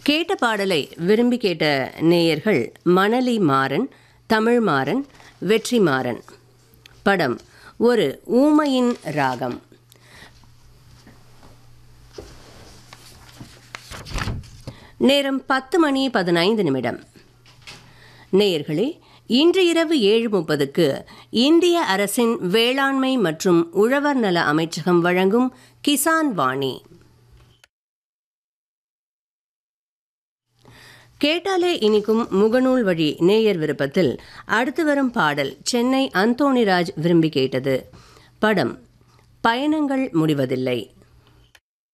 கேட்ட பாடலை விரும்பி கேட்ட நேயர்கள் மணலி மாறன் தமிழ் மாறன் வெற்றி மாறன் படம் ஒரு ஊமையின் ராகம் நேரம் பத்து மணி பதினைந்து நிமிடம் நேயர்களே இன்று இரவு ஏழு முப்பதுக்கு இந்திய அரசின் வேளாண்மை மற்றும் உழவர் நல அமைச்சகம் வழங்கும் கிசான் வாணி கேட்டாலே இனிக்கும் முகநூல் வழி நேயர் விருப்பத்தில் அடுத்து வரும் பாடல் சென்னை அந்தோணிராஜ் விரும்பி கேட்டது படம் பயணங்கள் முடிவதில்லை